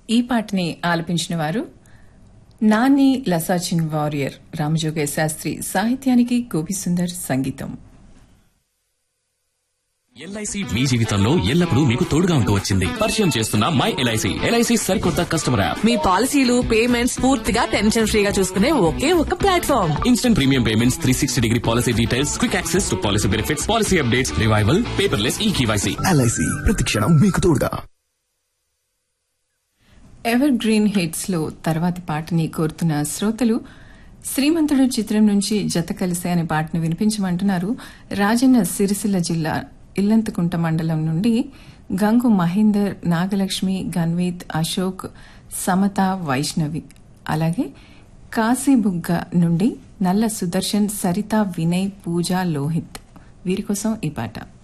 ఈ పాటని ఆలపించిన వారు నాని లసాచిన్ వారియర్ రామజోగయ్య శాస్త్రి సాహిత్యానికి గోపిసుందర్ సంగీతం ఎల్ఐసి మీ జీవితంలో ఎల్లప్పుడూ మీకు తోడుగా ఉంటూ వచ్చింది పరిచయం చేస్తున్న మై ఎల్ఐసి ఎల్ఐసి సరికొత్త కస్టమర్ యాప్ మీ పాలసీలు పేమెంట్స్ పూర్తిగా టెన్షన్ ఫ్రీగా చూసుకునే ఒకే ఒక platform instant premium payments three sixty degree policy details quick access to policy benefits policy updates revival paperless e KYC LIC ప్రతిక్షణం మీకు తోడుగా ఎవర్ గ్రీన్ హిట్స్ లో తర్వాతి పాటని కోరుతున్న శ్రోతలు శ్రీమంతుడు చిత్రం నుంచి జత కలిసే అనే పాటను వినిపించమంటున్నారు రాజన్న సిరిసిల్ల జిల్లా ఇల్లంతకుంట మండలం నుండి గంగు మహేందర్ నాగలక్ష్మి గన్వీత్ అశోక్ సమత వైష్ణవి అలాగే కాశీబుగ్గ నుండి నల్ల సుదర్శన్ సరిత వినయ్ పూజ లోహిత్ వీరి కోసం ఈ పాట